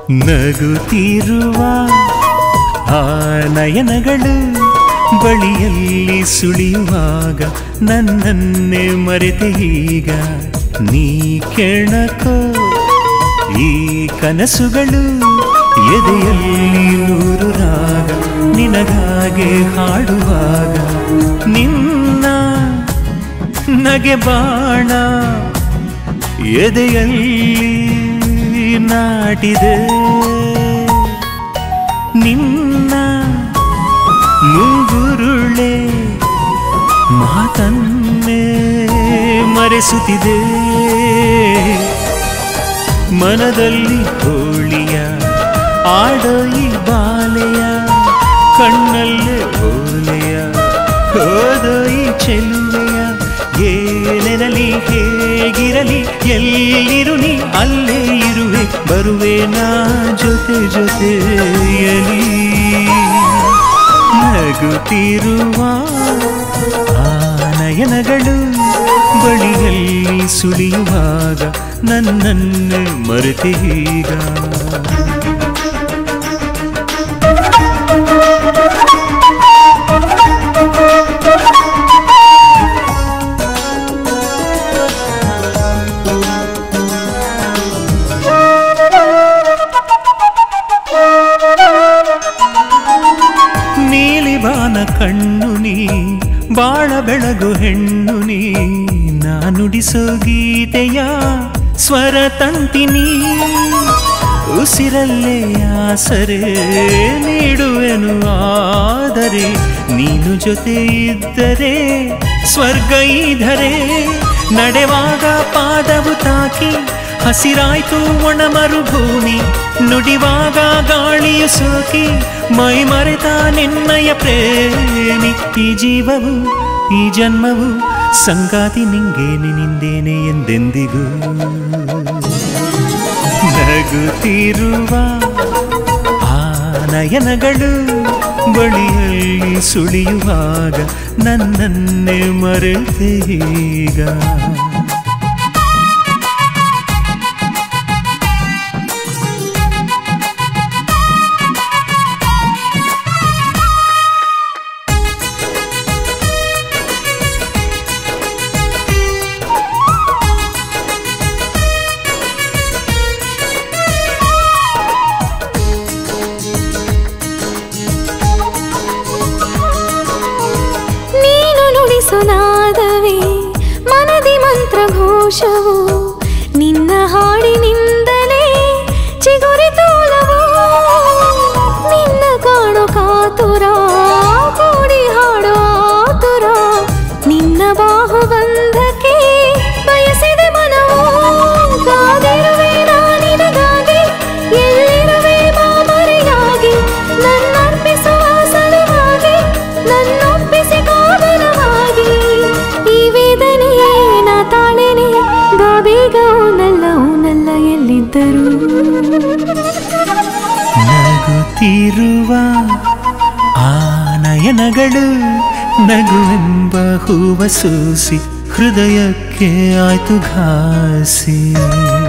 ನಗುತ್ತಿರುವ ಆ ನಯನಗಳು ಬಳಿಯಲ್ಲಿ ಸುಳಿಯುವಾಗ ನನ್ನನ್ನೇ ಮರೆತೆ ಈಗ ನೀ ಕೆಣಕೋ ಈ ಕನಸುಗಳು ಎದೆಯಲ್ಲಿ ನೂರು ರಾಗ ನಿನಗಾಗೆ ಹಾಡುವಾಗ ನಿನ್ನ ನಗೆ ಬಾಣ ಎದೆಯಲ್ಲಿ ನಾಟಿದೆ ನಿನ್ನ ಮುಂಗುರುಳೆ ಮಾತನ್ನೇ ಮರೆಸುತ್ತಿದೆ ಮನದಲ್ಲಿ ಹೋಳಿಯ ಆಡೋ ಈ ಬಾಲೆಯ ಕಣ್ಣಲ್ಲೇ ಓಲೆಯ ಹೋದೋ ಈ ಚೆಲುವೆಯ ಏನೆನಲಿ ಹೇಗಿರಲಿ ಎಲ್ಲಿರು ನೀ ಅಲ್ಲೇ ಇರುವೆ ಬರುವೆ ನಾ ಜೊತೆ ಜೊತೆಯಲಿ ನಗುತ್ತಿರುವ ಆ ನಯನಗಳು ಬಳಿಯಲ್ಲಿ ಸುಳಿಯುವಾಗ ನನ್ನನ್ನು ಮರೆತೀಗ ನೀಲಿ ಬಾನ ಕಣ್ಣು ನೀ ಬಾಳ ಬೆಳಗು ಹೆಣ್ಣು ನೀ ನಾನುಡಿಸೋ ಗೀತೆಯ ಸ್ವರ ತಂತಿನಿ ಉಸಿರಲ್ಲೇ ಆಸರೆ ನೀಡುವೆನು ಆದರೆ ನೀನು ಜೊತೆ ಇದ್ದರೆ ಸ್ವರ್ಗ ಇದ್ದರೆ ನಡೆವಾಗ ಪಾದವು ತಾಕಿ ಹಸಿರಾಯ್ತು ಒಣ ಮರುಭೂಮಿ ನುಡಿವಾಗ ಗಾಳಿಯು ಸೋಕಿ ಮೈ ಮರೆತ ನಿನ್ನಯ ಪ್ರೇಮಿ ಈ ಜೀವವು ಈ ಜನ್ಮವು ಸಂಗಾತಿ ನಿಂಗೇನೆ ನಿಂದೇನೆ ಎಂದೆಂದಿಗೂ ನಗುತ್ತಿರುವ ಆ ನಯನಗಳು ಬಳಿಯಲ್ಲಿ ಸುಳಿಯುವಾಗ ನನ್ನನ್ನೇ ಮರೆತೆ ಈಗ ನೀನು ನುಡಿಸು ನಾದವೇ ಮನದಿ ಮಂತ್ರಘೋಷವು ನಿನ್ನ ಹಾಡಿನಿಂದಲೇ ಚಿಗುರಿ ತೋಲವು ನಿನ್ನ ಕಾಣೋ ಕಾತುರ ಕೂಡಿ ಹಾಡೋ ಆತುರ ನಿನ್ನ ಬಾಹುಬಂಧಕ್ಕೆ ಬಯಸಿದೆ ಮನವು ಕಾದಿರುವೆ ನಾನಿನಗಾಗಿ ಎಲ್ಲಿರುವೆ ಮಾಮರಿಯಾಗಿ ನನ್ನರ್ಪಿಸುವ ಸಲುವಾಗಿ ನನ್ನೊಪ್ಪಿಸಿ ಕಾವಲವಾಗಿ ಈ ವೇದನೆ ನಾ ತಾಳೇನೆ ಬಾಬೇಗ ನಲ್ಲ ನಲ್ಲ ಎಲ್ಲಿದ್ದರು ನಗುತ್ತಿರುವ ಆ ನಯನಗಳು ನಗುವೆಂಬ ಹೂವ ಸೂಸಿ ಹೃದಯಕ್ಕೆ ಆಯ್ತು ಘಾಸಿ